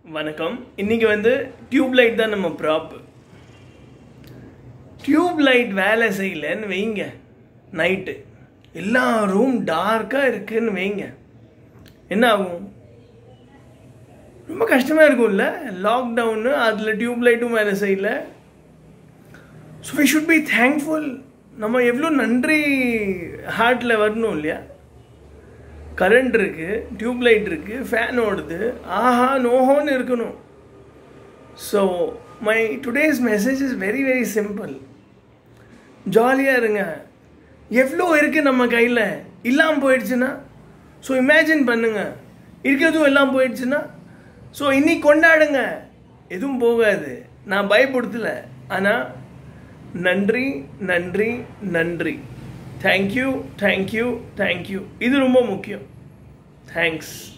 வணக்கம் இன்னைக்கு வந்து டியூப் லைட் தான் நம்ம ப்ராப் டியூப் லைட் வேலை செய்யலன்னு வைங்க நைட்டு எல்லா ரூம் டார்க்காக இருக்குன்னு வைங்க என்ன ஆகும் ரொம்ப கஷ்டமாக இருக்கும்ல லாக்டவுனு அதில் டியூப் லைட்டும் வேலை செய்யல so we should be thankful நம்ம எவ்வளோ நன்றி ஹார்ட்டில் வரணும் இல்லையா கரண்ட் இருக்குது டியூப் லைட் இருக்குது ஃபேன் ஓடுது ஆஹா நோஹோன்னு இருக்கணும் so my today's message is very very simple ஜாலியாக இருங்க எவ்வளோ இருக்குது நம்ம கையில் இல்லாமல் போயிடுச்சுன்னா ஸோ இமேஜின் பண்ணுங்க இருக்கிறதும் எல்லாம் போயிடுச்சுன்னா ஸோ இன்னைக்கு கொண்டாடுங்க எதுவும் போகாது நான் பயப்படுத்தல ஆனால் நன்றி நன்றி நன்றி தேங்க்யூ தேங்க்யூ தேங்க்யூ இது ரொம்ப முக்கியம் தேங்க்ஸ்